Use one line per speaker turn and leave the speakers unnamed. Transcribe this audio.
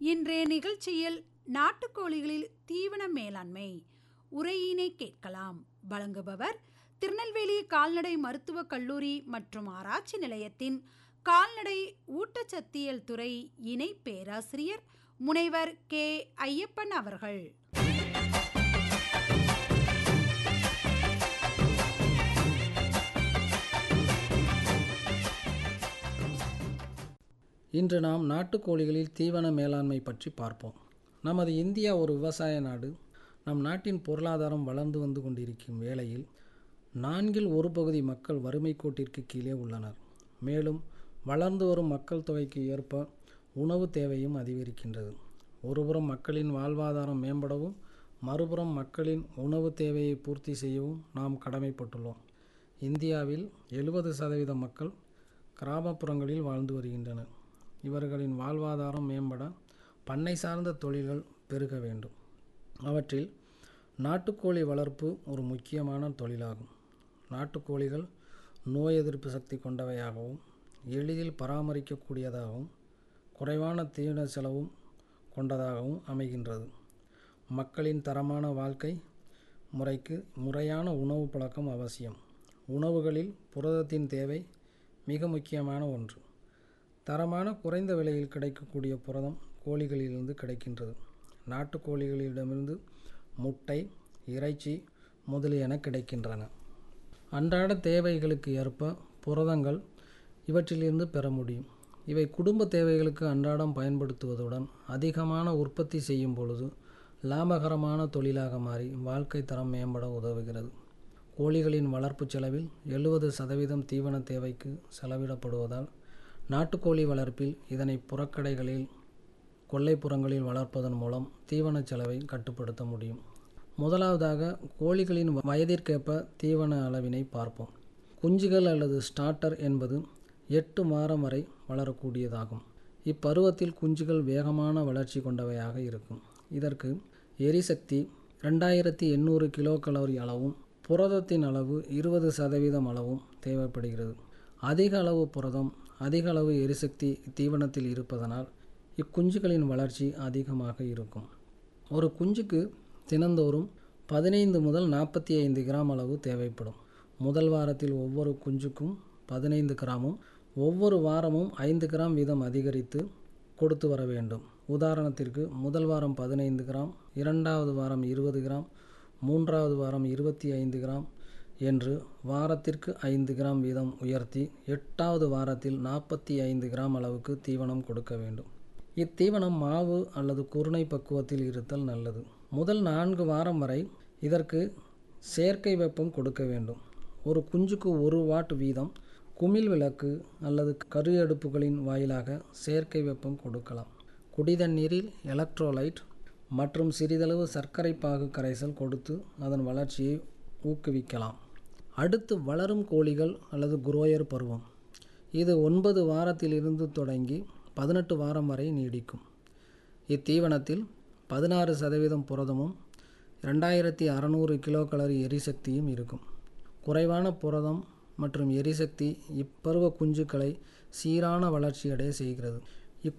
இன்றைய நிகழ்ச்சியில் நாட்டுக்கோழிகளில் தீவன மேலாண்மை உரையினை கேட்கலாம் வழங்குபவர் திருநெல்வேலி கால்நடை மருத்துவக் கல்லூரி மற்றும் ஆராய்ச்சி நிலையத்தின் கால்நடை ஊட்டச்சத்தியல் துறை இணை பேராசிரியர் முனைவர் கே ஐயப்பன் அவர்கள்
இன்று நாம் நாட்டுக்கோழிகளில் தீவன மேலாண்மை பற்றி பார்ப்போம் நமது இந்தியா ஒரு விவசாய நாடு நம் நாட்டின் பொருளாதாரம் வளர்ந்து வந்து கொண்டிருக்கும் வேளையில் நான்கில் ஒரு பகுதி மக்கள் வறுமை கோட்டிற்கு கீழே உள்ளனர் மேலும் வளர்ந்து வரும் மக்கள் தொகைக்கு ஏற்ப உணவு தேவையும் அதிகரிக்கின்றது ஒருபுறம் மக்களின் வாழ்வாதாரம் மேம்படவும் மறுபுறம் மக்களின் உணவு தேவையை பூர்த்தி செய்யவும் நாம் கடமைப்பட்டுள்ளோம் இந்தியாவில் எழுபது சதவீத மக்கள் கிராமப்புறங்களில் வாழ்ந்து வருகின்றனர் இவர்களின் வாழ்வாதாரம் மேம்பட பண்ணை சார்ந்த தொழில்கள் பெருக வேண்டும் அவற்றில் நாட்டுக்கோழி வளர்ப்பு ஒரு முக்கியமான தொழிலாகும் நாட்டுக்கோழிகள் நோய் எதிர்ப்பு சக்தி கொண்டவையாகவும் எளிதில் பராமரிக்கக்கூடியதாகவும் குறைவான தீவன செலவும் கொண்டதாகவும் அமைகின்றது மக்களின் தரமான வாழ்க்கை முறைக்கு முறையான உணவு பழக்கம் அவசியம் உணவுகளில் புரதத்தின் தேவை மிக முக்கியமான ஒன்று தரமான குறைந்த விலையில் கிடைக்கக்கூடிய புரதம் கோழிகளிலிருந்து கிடைக்கின்றது நாட்டுக்கோழிகளிடமிருந்து முட்டை இறைச்சி முதலியன கிடைக்கின்றன அன்றாட தேவைகளுக்கு ஏற்ப புரதங்கள் இவற்றிலிருந்து பெற முடியும் இவை குடும்ப தேவைகளுக்கு அன்றாடம் பயன்படுத்துவதுடன் அதிகமான உற்பத்தி செய்யும் பொழுது லாபகரமான தொழிலாக மாறி வாழ்க்கை தரம் மேம்பட உதவுகிறது கோழிகளின் வளர்ப்பு செலவில் எழுபது சதவீதம் தீவன தேவைக்கு செலவிடப்படுவதால் நாட்டுக்கோழி வளர்ப்பில் இதனை புறக்கடைகளில் கொல்லைப்புறங்களில் வளர்ப்பதன் மூலம் தீவன செலவை கட்டுப்படுத்த முடியும் முதலாவதாக கோழிகளின் வயதிற்கேற்ப தீவன அளவினை பார்ப்போம் குஞ்சுகள் அல்லது ஸ்டார்டர் என்பது எட்டு மாதம் வரை வளரக்கூடியதாகும் இப்பருவத்தில் குஞ்சுகள் வேகமான வளர்ச்சி கொண்டவையாக இருக்கும் இதற்கு எரிசக்தி ரெண்டாயிரத்தி எண்ணூறு கிலோ கலோரி அளவும் புரதத்தின் அளவு இருபது சதவீதம் அளவும் தேவைப்படுகிறது அதிக அளவு புரதம் அதிக அளவு எரிசக்தி தீவனத்தில் இருப்பதனால் இக்குஞ்சுகளின் வளர்ச்சி அதிகமாக இருக்கும் ஒரு குஞ்சுக்கு தினந்தோறும் பதினைந்து முதல் நாற்பத்தி ஐந்து கிராம் அளவு தேவைப்படும் முதல் வாரத்தில் ஒவ்வொரு குஞ்சுக்கும் பதினைந்து கிராமும் ஒவ்வொரு வாரமும் ஐந்து கிராம் வீதம் அதிகரித்து கொடுத்து வர வேண்டும் உதாரணத்திற்கு முதல் வாரம் பதினைந்து கிராம் இரண்டாவது வாரம் இருபது கிராம் மூன்றாவது வாரம் இருபத்தி ஐந்து கிராம் என்று வாரத்திற்கு ஐந்து கிராம் வீதம் உயர்த்தி எட்டாவது வாரத்தில் நாற்பத்தி ஐந்து கிராம் அளவுக்கு தீவனம் கொடுக்க வேண்டும் இத்தீவனம் மாவு அல்லது குருணை பக்குவத்தில் இருத்தல் நல்லது முதல் நான்கு வாரம் வரை இதற்கு செயற்கை வெப்பம் கொடுக்க வேண்டும் ஒரு குஞ்சுக்கு ஒரு வாட் வீதம் குமிழ் விளக்கு அல்லது கரு அடுப்புகளின் வாயிலாக செயற்கை வெப்பம் கொடுக்கலாம் குடிதண்ணீரில் எலக்ட்ரோலைட் மற்றும் சிறிதளவு சர்க்கரை பாகு கரைசல் கொடுத்து அதன் வளர்ச்சியை ஊக்குவிக்கலாம் அடுத்து வளரும் கோழிகள் அல்லது குரோயர் பருவம் இது ஒன்பது வாரத்திலிருந்து தொடங்கி பதினெட்டு வாரம் வரை நீடிக்கும் இத்தீவனத்தில் பதினாறு சதவீதம் புரதமும் ரெண்டாயிரத்தி அறநூறு கிலோ கலரி எரிசக்தியும் இருக்கும் குறைவான புரதம் மற்றும் எரிசக்தி இப்பருவ குஞ்சுக்களை சீரான வளர்ச்சியடைய செய்கிறது